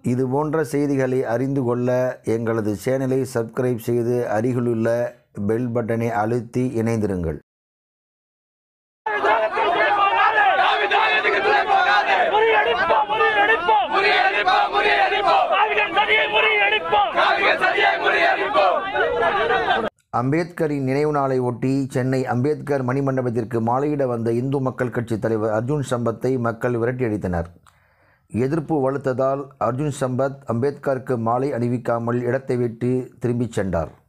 இது போன்ற செய்திகளை அறிந்து கொள்ள எங்களது சேனலை சப்ஸ்கிரைப் செய்து அருகிலுள்ள பெல் பட்டனை அழுத்தி இணைந்திருங்கள் முறியடிப்போம் முறியடிப்போம் முறியடிப்போம் முறியடிப்போம் காவிகள் சதியை முறியடிப்போம் காவிகள் சதியை முறியடிப்போம் அம்பேத்கரின் நினைவு நாளை ஒட்டி சென்னை அம்பேத்கர் மணிமண்டபத்திற்கு மாலையிட வந்த இந்து மக்கள் கட்சி தலைவர் அர்ஜுன் சம்பத்தை மக்கள் விரட்டியடித்தனர் எதிர்ப்பு வலுத்ததால் அர்ஜுன் சம்பத் அம்பேத்கருக்கு மாலை அணிவிக்காமல் இடத்தை விட்டு திரும்பிச் சென்றார்